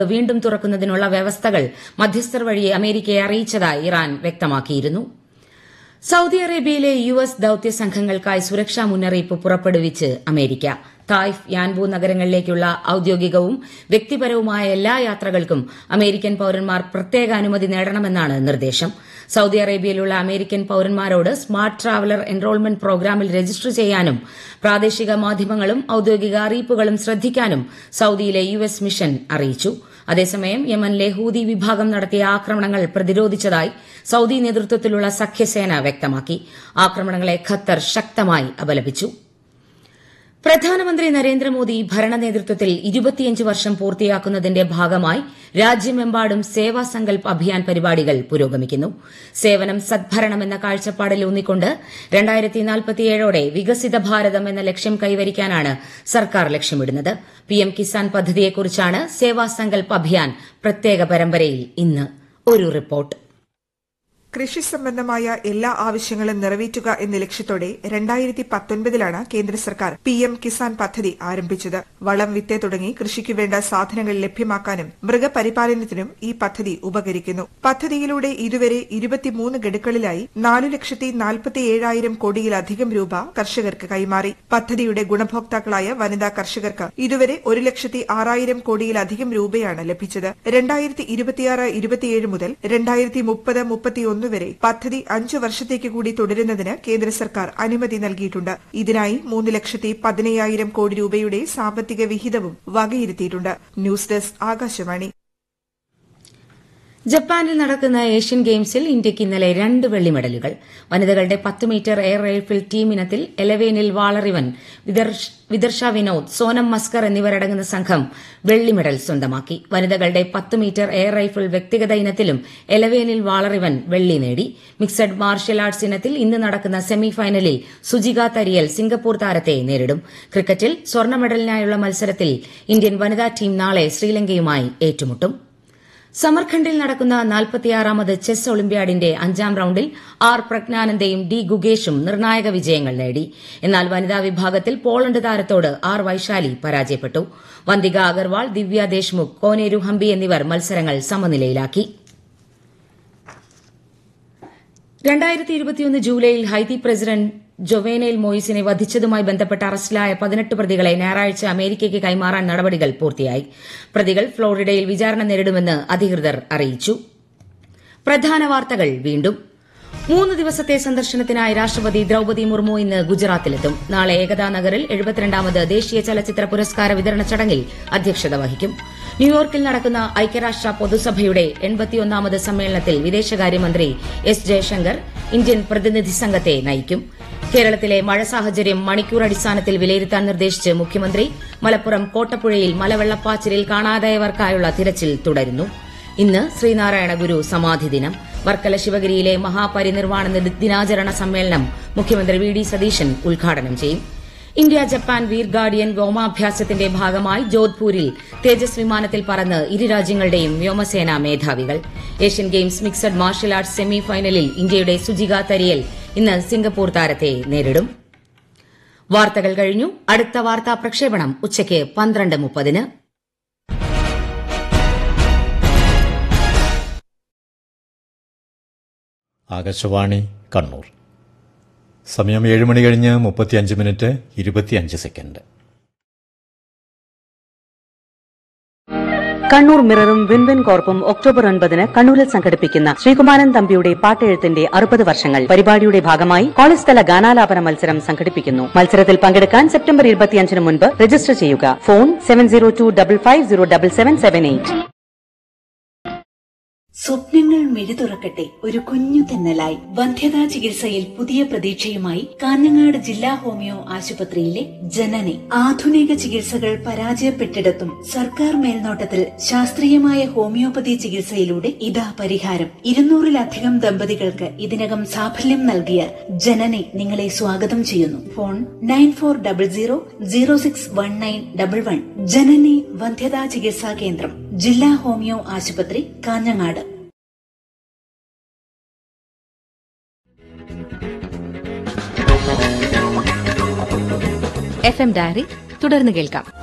വീണ്ടും തുറക്കുന്നതിനുള്ള വ്യവസ്ഥകൾ മധ്യസ്ഥർ വഴി അമേരിക്കയെ അറിയിച്ചതായി ഇറാൻ വ്യക്തമാക്കിയിരുന്നു സൌദി അറേബ്യയിലെ യു എസ് ദൌത്യ സംഘങ്ങൾക്കായി സുരക്ഷാ മുന്നറിയിപ്പ് പുറപ്പെടുവിച്ച് അമേരിക്ക തായ്ഫ് യാൻബു നഗരങ്ങളിലേക്കുള്ള ഔദ്യോഗികവും വ്യക്തിപരവുമായ എല്ലാ യാത്രകൾക്കും അമേരിക്കൻ പൌരന്മാർ പ്രത്യേക അനുമതി നേടണമെന്നാണ് നിർദ്ദേശം സൌദി അറേബ്യയിലുള്ള അമേരിക്കൻ പൌരന്മാരോട് സ്മാർട്ട് ട്രാവലർ എൻറോൾമെന്റ് പ്രോഗ്രാമിൽ രജിസ്റ്റർ ചെയ്യാനും പ്രാദേശിക മാധ്യമങ്ങളും ഔദ്യോഗിക അറിയിപ്പുകളും ശ്രദ്ധിക്കാനും സൌദിയിലെ യു എസ് മിഷൻ അറിയിച്ചു അതേസമയം യമനിലെ ഹൂതി വിഭാഗം നടത്തിയ ആക്രമണങ്ങൾ പ്രതിരോധിച്ചതായി സൌദി നേതൃത്വത്തിലുള്ള സഖ്യസേന വ്യക്തമാക്കി ആക്രമണങ്ങളെ ഖത്തർ ശക്തമായി അപലപിച്ചു പ്രധാനമന്ത്രി നരേന്ദ്രമോദി ഭരണ നേതൃത്വത്തിൽ ഇരുപത്തിയഞ്ച് വർഷം പൂർത്തിയാക്കുന്നതിന്റെ ഭാഗമായി രാജ്യമെമ്പാടും സേവാ സങ്കൽപ് അഭിയാൻ പരിപാടികൾ പുരോഗമിക്കുന്നു സേവനം സദ്ഭരണം എന്ന കാഴ്ചപ്പാടിൽ ഊന്നിക്കൊണ്ട് ോടെ വികസിത ഭാരതം എന്ന ലക്ഷ്യം കൈവരിക്കാനാണ് സർക്കാർ ലക്ഷ്യമിടുന്നത് പിഎം കിസാൻ പദ്ധതിയെക്കുറിച്ചാണ് സേവാ സങ്കൽപ് അഭിയാൻ പ്രത്യേക പരമ്പരയിൽ ഇന്ന് ഒരു റിപ്പോർട്ട് കൃഷി സംബന്ധമായ എല്ലാ ആവശ്യങ്ങളും നിറവേറ്റുക എന്ന ലക്ഷ്യത്തോടെ രണ്ടായിരത്തി പത്തൊൻപതിലാണ് കേന്ദ്ര സർക്കാർ പി എം കിസാൻ പദ്ധതി ആരംഭിച്ചത് വളം വിത്ത് തുടങ്ങി കൃഷിക്ക് വേണ്ട സാധനങ്ങൾ ലഭ്യമാക്കാനും മൃഗപരിപാലനത്തിനും ഈ പദ്ധതി ഉപകരിക്കുന്നു പദ്ധതിയിലൂടെ ഇതുവരെ ഇരുപത്തിമൂന്ന് ഗഡുക്കളിലായി നാലു ലക്ഷത്തി നാൽപ്പത്തി ഏഴായിരം കോടിയിലധികം രൂപ കർഷകർക്ക് കൈമാറി പദ്ധതിയുടെ ഗുണഭോക്താക്കളായ വനിതാ കർഷകർക്ക് ഇതുവരെ ഒരു ലക്ഷത്തി ആറായിരം കോടിയിലധികം രൂപയാണ് ലഭിച്ചത് രണ്ടായിരത്തി ഇരുപത്തിയാറ് ഇരുപത്തിയേഴ് മുതൽ രണ്ടായിരത്തി മുപ്പത് മുപ്പത്തിയൊന്ന് വരെ പദ്ധതി അഞ്ചു വർഷത്തേക്ക് കൂടി തുടരുന്നതിന് കേന്ദ്ര സർക്കാർ അനുമതി നൽകിയിട്ടുണ്ട് ഇതിനായി മൂന്ന് ലക്ഷത്തി പതിനയ്യായിരം കോടി രൂപയുടെ സാമ്പത്തിക വിഹിതവും വകയിരുത്തിയിട്ടുണ്ട് ന്യൂസ് ഡെസ്ക് ആകാശവാണി ജപ്പാനിൽ നടക്കുന്ന ഏഷ്യൻ ഗെയിംസിൽ ഇന്ത്യയ്ക്ക് ഇന്നലെ രണ്ട് വെള്ളി മെഡലുകൾ വനിതകളുടെ പത്ത് മീറ്റർ എയർ റൈഫിൾ ടീം ഇനത്തിൽ എലവേനിൽ വാളറിവൻ വിദർശ വിനോദ് സോനം മസ്കർ എന്നിവരടങ്ങുന്ന സംഘം വെള്ളി മെഡൽ സ്വന്തമാക്കി വനിതകളുടെ പത്ത് മീറ്റർ എയർ റൈഫിൾ വ്യക്തിഗത ഇനത്തിലും എലവേനിൽ വാളറിവൻ വെള്ളി നേടി മിക്സഡ് മാർഷ്യൽ ആർട്സ് ഇനത്തിൽ ഇന്ന് നടക്കുന്ന സെമി ഫൈനലിൽ സുജിക തരിയൽ സിംഗപ്പൂർ താരത്തെ നേരിടും ക്രിക്കറ്റിൽ സ്വർണ്ണ മെഡലിനായുള്ള മത്സരത്തിൽ ഇന്ത്യൻ വനിതാ ടീം നാളെ ശ്രീലങ്കയുമായി ഏറ്റുമുട്ടും സമർഖണ്ഡിൽ നടക്കുന്ന നാൽപ്പത്തിയാറാമത് ചെസ് ഒളിമ്പ്യാഡിന്റെ അഞ്ചാം റൌണ്ടിൽ ആർ പ്രജ്ഞാനന്ദയും ഡി ഗുഗേഷും നിർണായക വിജയങ്ങൾ നേടി എന്നാൽ വനിതാ വിഭാഗത്തിൽ പോളണ്ട് താരത്തോട് ആർ വൈശാലി പരാജയപ്പെട്ടു വന്തിക അഗർവാൾ ദിവ്യ ദേശ്മുഖ് കോനേരു ഹംപി എന്നിവർ മത്സരങ്ങൾ സമനിലയിലാക്കി രണ്ടായിരത്തി ഇരുപത്തിയൊന്ന് ജൂലൈയിൽ ഹൈതി പ്രസിഡന്റ് ജൊവേനേൽ മോയിസിനെ വധിച്ചതുമായി ബന്ധപ്പെട്ട് അറസ്റ്റിലായ പതിനെട്ട് പ്രതികളെ ഞായറാഴ്ച അമേരിക്കയ്ക്ക് കൈമാറാൻ നടപടികൾ പൂർത്തിയായി പ്രതികൾ ഫ്ളോറിഡയിൽ വിചാരണ നേരിടുമെന്ന് അധികൃതർ അറിയിച്ചു പ്രധാന വാർത്തകൾ വീണ്ടും മൂന്ന് ദിവസത്തെ സന്ദർശനത്തിനായി രാഷ്ട്രപതി ദ്രൌപതി മുർമു ഇന്ന് ഗുജറാത്തിലെത്തും നാളെ ഏകതാ നഗറിൽ എഴുപത്തിരണ്ടാമത് ദേശീയ ചലച്ചിത്ര പുരസ്കാര വിതരണ ചടങ്ങിൽ അധ്യക്ഷത വഹിക്കും ന്യൂയോർക്കിൽ നടക്കുന്ന ഐക്യരാഷ്ട്ര പൊതുസഭയുടെ എൺപത്തിയൊന്നാമത് സമ്മേളനത്തിൽ വിദേശകാര്യമന്ത്രി എസ് ജയശങ്കർ ഇന്ത്യൻ പ്രതിനിധി സംഘത്തെ നയിക്കും കേരളത്തിലെ മഴ സാഹചര്യം മണിക്കൂർ അടിസ്ഥാനത്തിൽ വിലയിരുത്താൻ നിർദ്ദേശിച്ച് മുഖ്യമന്ത്രി മലപ്പുറം കോട്ടപ്പുഴയിൽ മലവെള്ളപ്പാച്ചിലിൽ കാണാതായവർക്കായുള്ള തിരച്ചിൽ തുടരുന്നു ഇന്ന് ശ്രീനാരായണ ഗുരു സമാധി ദിനം വർക്കല ശിവഗിരിയിലെ മഹാപരിനിർവാണ ദിനാചരണ സമ്മേളനം മുഖ്യമന്ത്രി വി ഡി സതീശൻ ഉദ്ഘാടനം ചെയ്യും ഇന്ത്യ ജപ്പാൻ വീർ ഗാർഡിയൻ വ്യോമാഭ്യാസത്തിന്റെ ഭാഗമായി ജോധ്പൂരിൽ തേജസ് വിമാനത്തിൽ പറന്ന് ഇരു രാജ്യങ്ങളുടെയും വ്യോമസേനാ മേധാവികൾ Asian games mixed martial arts semi ഫൈനലിൽ ഇന്ത്യയുടെ സുജിക തരിയൽ ഇന്ന് സിംഗപ്പൂർ താരത്തെ നേരിടും വാർത്തകൾ കഴിഞ്ഞു അടുത്ത വാർത്താ പ്രക്ഷേപണം ഉച്ചയ്ക്ക് പന്ത്രണ്ട് മുപ്പതിന് ആകാശവാണി കണ്ണൂർ സമയം ഏഴ് മണി കഴിഞ്ഞ് മുപ്പത്തിയഞ്ച് മിനിറ്റ് ഇരുപത്തിയഞ്ച് സെക്കൻഡ് കണ്ണൂർ മിററും വിൻവിൻ കോർപ്പും ഒക്ടോബർ ഒൻപതിന് കണ്ണൂരിൽ സംഘടിപ്പിക്കുന്ന ശ്രീകുമാരൻ തമ്പിയുടെ പാട്ടെഴുത്തിന്റെ അറുപത് വർഷങ്ങൾ പരിപാടിയുടെ ഭാഗമായി കോളേജ് തല ഗാനാലാപന മത്സരം സംഘടിപ്പിക്കുന്നു മത്സരത്തിൽ പങ്കെടുക്കാൻ സെപ്റ്റംബർ ഇരുപത്തിയഞ്ചിന് മുൻപ് രജിസ്റ്റർ ചെയ്യുക phone seven zero two double five zero double seven seven eight സ്വപ്നങ്ങൾ മിഴി തുറക്കട്ടെ ഒരു കുഞ്ഞു തെന്നലായി വന്ധ്യതാ ചികിത്സയിൽ പുതിയ പ്രതീക്ഷയുമായി കാഞ്ഞങ്ങാട് ജില്ലാ ഹോമിയോ ആശുപത്രിയിലെ ജനനി ആധുനിക ചികിത്സകൾ പരാജയപ്പെട്ടിടത്തും സർക്കാർ മേൽനോട്ടത്തിൽ ശാസ്ത്രീയമായ ഹോമിയോപ്പതി ചികിത്സയിലൂടെ ഇതാ പരിഹാരം ഇരുന്നൂറിലധികം ദമ്പതികൾക്ക് ഇതിനകം സാഫല്യം നൽകിയ ജനനി നിങ്ങളെ സ്വാഗതം ചെയ്യുന്നു phone nine four double zero zero six one nine double one Janani വന്ധ്യതാ ചികിത്സാ കേന്ദ്രം ജില്ലാ ഹോമിയോ ആശുപത്രി കാഞ്ഞങ്ങാട് എഫ് എം ഡയറി തുടർന്ന് കേൾക്കാം